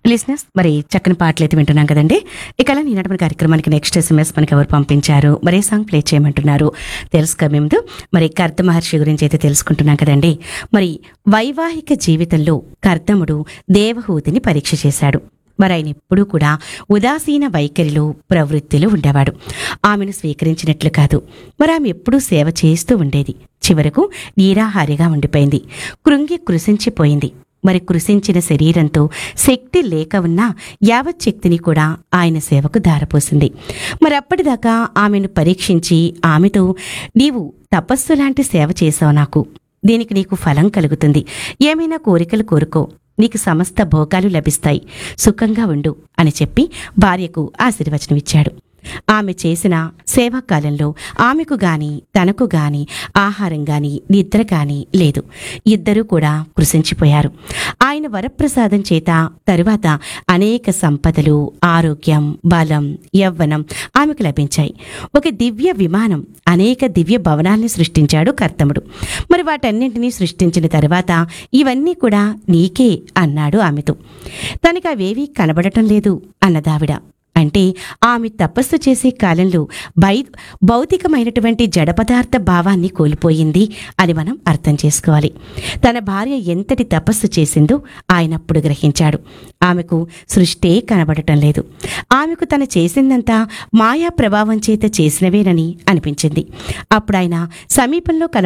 listeners మరి చక్కని పాటలు అయితే వింటున్నాం కదండి ఇక అలా ఈనాటి మన కార్యక్రమానికి నెక్స్ట్ ఎస్ఎంఎస్ మనకి ఎవరు పంపించారు మరే సాంగ్ ప్లే చేయమంటున్నారు తెలుసుకో ముందు మరి కర్త మహర్షి గురించి అయితే తెలుసుకుంటున్నాం కదండి మరి వైవాహిక జీవితంలో కర్దముడు దేవహూతిని పరీక్ష చేశాడు మరి ఆయన ఎప్పుడూ కూడా ఉదాసీన వైఖరిలో ప్రవృత్తిలో ఉండేవాడు ఆమెను స్వీకరించినట్లు కాదు మరి ఆమె ఎప్పుడూ సేవ చేస్తూ ఉండేది చివరకు నీరాహారిగా ఉండిపోయింది కృంగి కృశించిపోయింది మరి కృశించిన శరీరంతో శక్తి లేక ఉన్న యావత్ శక్తిని కూడా ఆయన సేవకు దారపోసింది మరి అప్పటిదాకా ఆమెను పరీక్షించి ఆమెతో నీవు తపస్సు లాంటి సేవ చేశావు నాకు దీనికి నీకు ఫలం కలుగుతుంది ఏమైనా కోరికలు కోరుకో నీకు సమస్త భోగాలు లభిస్తాయి సుఖంగా ఉండు అని చెప్పి భార్యకు ఆశీర్వచనం ఇచ్చాడు ఆమె చేసిన సేవాకాలంలో ఆమెకు గాని తనకు గాని ఆహారం గాని నిద్ర గాని లేదు ఇద్దరూ కూడా కృషించిపోయారు ఆయన వరప్రసాదం చేత తరువాత అనేక సంపదలు ఆరోగ్యం బలం యవ్వనం ఆమెకు లభించాయి ఒక దివ్య విమానం అనేక దివ్య భవనాల్ని సృష్టించాడు కర్తముడు మరి వాటన్నింటినీ సృష్టించిన తరువాత ఇవన్నీ కూడా నీకే అన్నాడు ఆమెతో తనకి అవేవీ కనబడటం లేదు అన్నదావిడ అంటే ఆమె తపస్సు చేసే కాలంలో బై భౌతికమైనటువంటి జడ పదార్థ భావాన్ని కోల్పోయింది అని మనం అర్థం చేసుకోవాలి తన భార్య ఎంతటి తపస్సు చేసిందో ఆయన అప్పుడు గ్రహించాడు ఆమెకు సృష్టే కనబడటం లేదు ఆమెకు తను చేసిందంతా మాయా ప్రభావం చేత చేసినవేనని అనిపించింది అప్పుడు ఆయన సమీపంలో కన